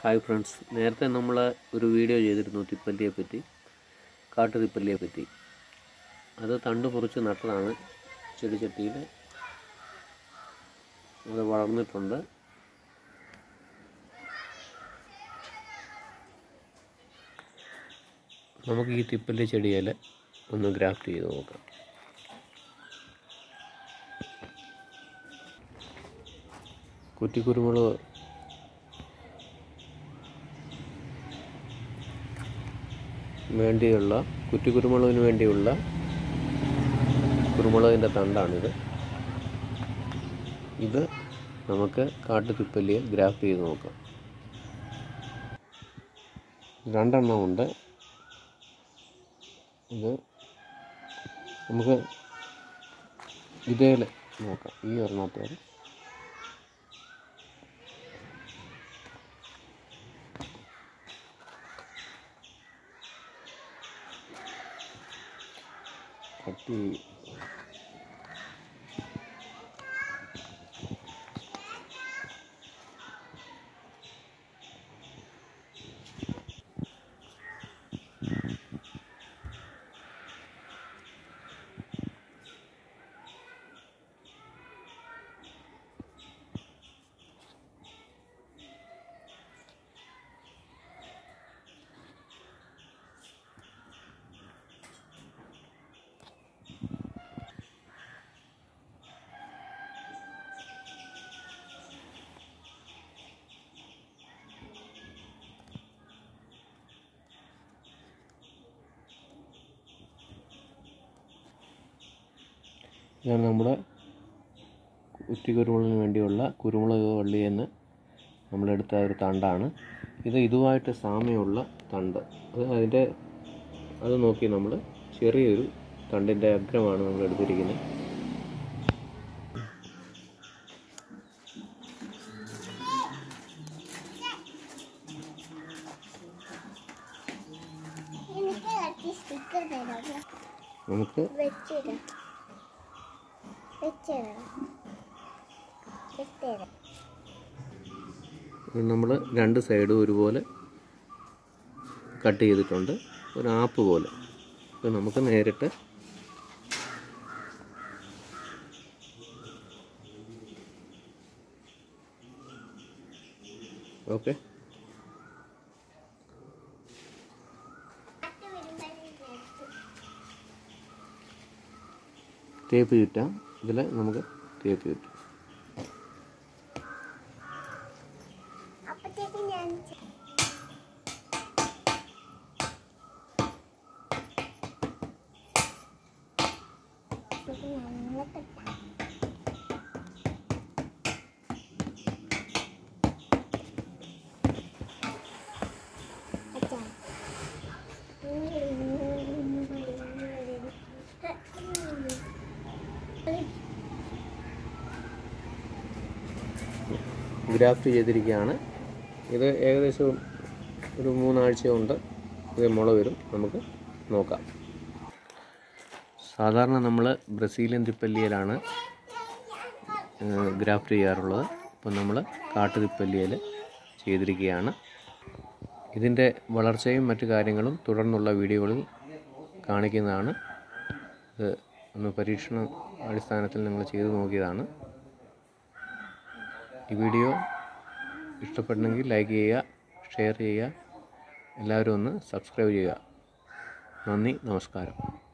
hi friends നേരത്തെ നമ്മൾ ഒരു വീഡിയോ ചെയ്തിരുന്നു തിപ്പല്ലിയെ പറ്റി കാട്ടു തിപ്പല്ലിയെ പറ്റി അത് തണ്ട് മുറിച്ച് നട്ടതാണ് ചെടിച്ചട്ടിയിൽ അത് വളർന്നിട്ടുണ്ട് നമുക്ക് ഈ തിപ്പല്ലി ചെടിയിൽ ഒന്ന് ഗ്രാഫ്റ്റ് ചെയ്ത് നോക്കാം കുറ്റിക്കുരുമുളക് വേണ്ടിയുള്ള കുറ്റിക്കുരുമുളകിന് വേണ്ടിയുള്ള കുരുമുളകിൻ്റെ തണ്ടാണിത് ഇത് നമുക്ക് കാട്ടുതിപ്പല്ലിയെ ഗ്രാഫ്റ്റ് ചെയ്ത് നോക്കാം രണ്ടെണ്ണം ഉണ്ട് ഇത് നമുക്ക് ഇതേല് നോക്കാം ഈ ഒരെണ്ണത്തേൽ കട്ടി ഇതാണ് നമ്മുടെ കുറ്റി കുരുമുളകിന് വേണ്ടിയുള്ള കുരുമുളക് വള്ളിയിൽ നിന്ന് നമ്മളെടുത്ത ഒരു തണ്ടാണ് ഇത് ഇതുമായിട്ട് സാമ്യമുള്ള തണ്ട് അത് അതിൻ്റെ അത് നോക്കി നമ്മൾ ചെറിയൊരു തണ്ടിൻ്റെ അഗ്രമാണ് നമ്മൾ എടുത്തിരിക്കുന്നത് എനിക്ക് കുറച്ച് സ്റ്റിക്കർ തരാം നമുക്ക് വെച്ചിടാം വെച്ചിടാം വെച്ചിടാം നമ്മൾ രണ്ട് സൈഡും ഒരുപോലെ കട്ട് ചെയ്തിട്ടുണ്ട് ഒരു ആപ്പ് പോലെ അപ്പോൾ നമുക്ക് നേരിട്ട് ഓക്കെ തേപ്പ് ചുറ്റാം ഇതിൽ നമുക്ക് തേപ്പ് ചുറ്റാം അപ്പത്തേക്ക് ഞാൻ ഞങ്ങളെ അച്ഛാ ഗ്രാഫ്റ്റ് ചെയ്തിരിക്കുകയാണ് ഇത് ഏകദേശം ഒരു മൂന്നാഴ്ച കൊണ്ട് ഇത് മുള വരും നമുക്ക് നോക്കാം സാധാരണ നമ്മൾ ബ്രസീലിയൻ തിപ്പല്ലിയിലാണ് ഗ്രാഫ്റ്റ് ചെയ്യാറുള്ളത് ഇപ്പോൾ നമ്മൾ കാട്ടുതിപ്പല്ലിയിൽ ചെയ്തിരിക്കുകയാണ് ഇതിൻ്റെ വളർച്ചയും മറ്റു കാര്യങ്ങളും തുടർന്നുള്ള വീഡിയോകളിൽ കാണിക്കുന്നതാണ് ഇത് ഒന്ന് പരീക്ഷണ അടിസ്ഥാനത്തിൽ നിങ്ങൾ ചെയ്തു നോക്കിയതാണ് ഈ വീഡിയോ ഇഷ്ടപ്പെട്ടെങ്കിൽ ലൈക്ക് ചെയ്യുക ഷെയർ ചെയ്യുക എല്ലാവരും ഒന്ന് സബ്സ്ക്രൈബ് ചെയ്യുക നന്ദി നമസ്കാരം